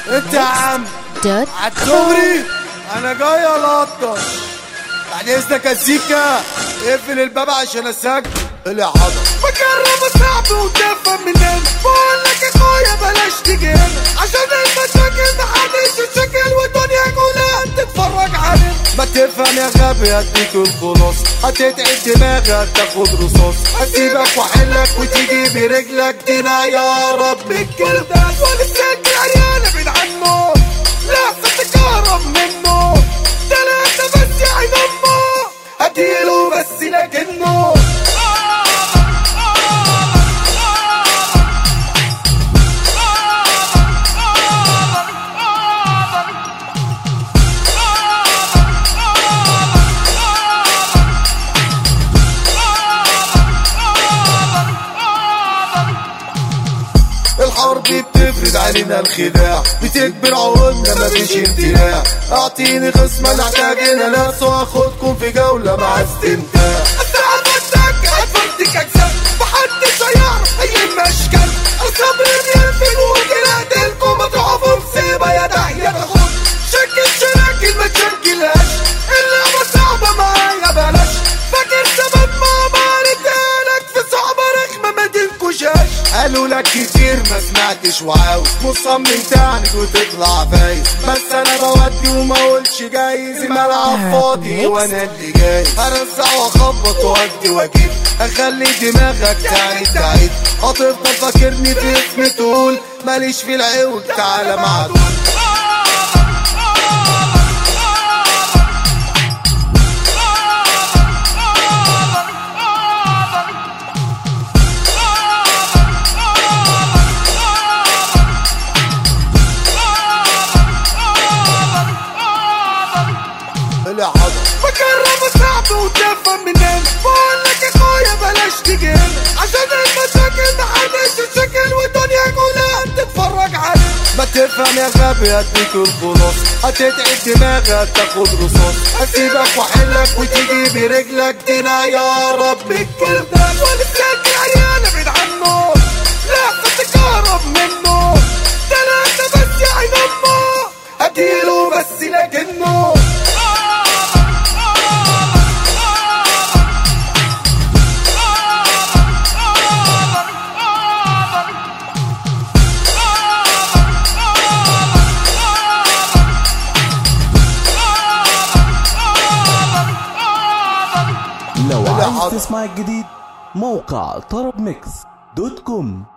انت يا عم دوت عالدغري انا جاي القطر بعد اذنك يا سيكا اقفل الباب عشان اسجل اللي حاضر بجرب صعب وتفهم منين بقول لك يا اخويا بلاش تيجي هنا عشان المشاكل محدش يتشكل والدنيا كلها تتفرج علينا ما تفهم يا غبي هديك الخلاص هتتعب دماغك تاخد رصاص هسيبك واحلك وتيجي برجلك دينا يا رب الكلب ده ولسانك عريانة بعيد عنه لا تتكهرب منه تلاتة بس يا عين امه هديله بس لكنه الحرب بتفرض علينا الخداع بتكبر عقولنا مفيش امتناع اعطيني خصم انا احتاجنا ناس واخدكم في جولة مع استمتاع استعبدتك هتفرتك اجسام محدش هيعرف اي مشكل الصبر بينفن وجرات لكم هتقعوا في مصيبة يا داهية تاخد شكل شراكل ما تشكلهاش اللعبة صعبة معايا بلاش فاكر سبب ما بعرفهالك في صعبة رخمة ما تنكشاش قالوا لك كتير ما سمعتش وعاوز مصمم تعند وتطلع فايز بس انا بودي وما اقولش جايز الملعب فاضي وانا اللي جاي هرزع واخبط وادي واجيب اخلي دماغك تعيد تعيد هتفضل فاكرني في اسم تقول ماليش في العيون تعالى مع دول اللي حاضر بجرب صعب وتفهم منين بقول لك يا اخويا بلاش تيجي هنا عشان المشاكل محدش يتشكل والدنيا كلها تتفرج علينا ما تفهم يا غبي هديك الخلاص هتتعب دماغك تاخد رصاص هسيبك واحلك وتيجي برجلك دينا يا رب الكلب ده ولسانك عريانة بعيد عنه لا تتكهرب منه تلاتة بس يا عين امه هديله بس لكنه لو اللي عايز حاضر. تسمع الجديد موقع طرب ميكس دوت كوم